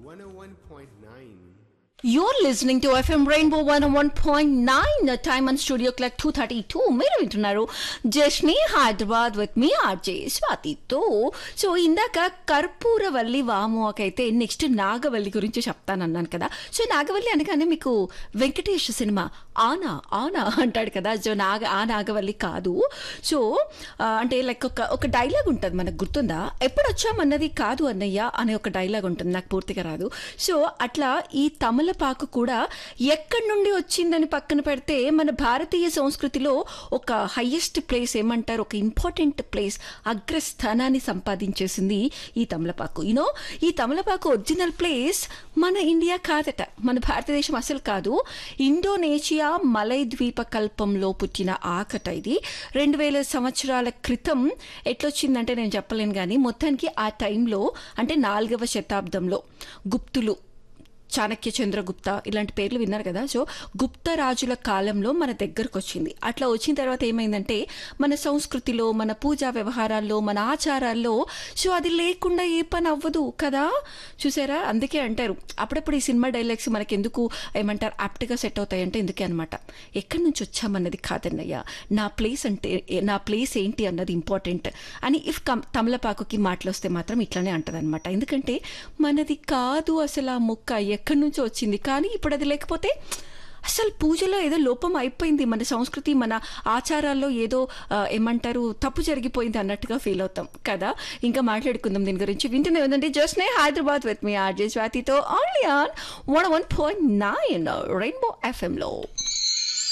101.9. You're listening to FM Rainbow 101.9 time and studio clock two thirty two మీరు వింటున్నారు జస్ని Hyderabad with మీ RJ స్వాతితో సో ఇందాక కర్పూరవల్లి వామోకైతే నెక్స్ట్ నాగవల్లి గురించి చెప్తానన్నాను కదా సో నాగవల్లి అనగానే మీకు వెంకటేష్ సినిమా ఆనా ఆనా అంటాడు కదా సో నాగ ఆ నాగవల్లి కాదు సో ఆ, అంటే లైక్ ఒక ఒక డైలాగ్ ఉంటుంది మనకు గుర్తుందా ఎప్పుడు వచ్చామన్నది కాదు అన్నయ్య అనే ఒక డైలాగ్ ఉంటుంది నాకు పూర్తిగా రాదు సో అట్లా ఈ తమలపాకు కూడా ఎక్కడి నుండి వచ్చిందని పక్కన పెడితే మన భారతీయ సంస్కృతిలో ఒక హయ్యెస్ట్ ప్లేస్ ఏమంటారు ఒక ఇంపార్టెంట్ ప్లేస్ అగ్రస్థానాన్ని సంపాదించేసింది ఈ తమలపాకు యూనో ఈ తమలపాకు ఒరిజినల్ ప్లేస్ మన ఇండియా కాదట మన భారతదేశం అసలు కాదు ఇండోనేషియా మలై ద్వీప కల్పంలో పుట్టిన ఆకట ఇది రెండు వేల సంవత్సరాల క్రితం ఎట్లొచ్చిందంటే నేను చెప్పలేను కానీ మొత్తానికి ఆ టైంలో అంటే నాలుగవ శతాబ్దంలో గుప్తులు చాణక్య చంద్రగుప్త ఇలాంటి పేర్లు విన్నారు కదా సో గుప్త రాజుల కాలంలో మన దగ్గరకు వచ్చింది అట్లా వచ్చిన తర్వాత ఏమైందంటే మన సంస్కృతిలో మన పూజా వ్యవహారాల్లో మన ఆచారాల్లో సో అది లేకుండా ఏ పని అవ్వదు కదా చూసారా అందుకే అంటారు అప్పుడప్పుడు ఈ సినిమా డైలాగ్స్ మనకి ఎందుకు ఏమంటారు యాప్ట్గా సెట్ అవుతాయంటే ఎందుకే అనమాట ఎక్కడి నుంచి వచ్చామన్నది కాదన్నయ్య నా ప్లేస్ అంటే నా ప్లేస్ ఏంటి అన్నది ఇంపార్టెంట్ అని ఇఫ్ కమ్ తమలపాకుకి మాటలు వస్తే మాత్రం ఇట్లానే అంటదన్నమాట ఎందుకంటే మనది కాదు అసలు ఆ మొక్క ఎక్కడి నుంచో వచ్చింది కానీ ఇప్పుడు అది లేకపోతే అసలు పూజలో ఏదో లోపం అయిపోయింది మన సంస్కృతి మన ఆచారాల్లో ఏదో ఆ, ఏమంటారు తప్పు జరిగిపోయింది అన్నట్టుగా ఫీల్ అవుతాం కదా ఇంకా మాట్లాడుకుందాం దీని గురించి వింటూనే ఉందండి జస్ట్ నే హైదరాబాద్ విత్ మీ ఆర్జే స్వాతితో only on one one point nine Rainbow ఎఫ్ఎంలో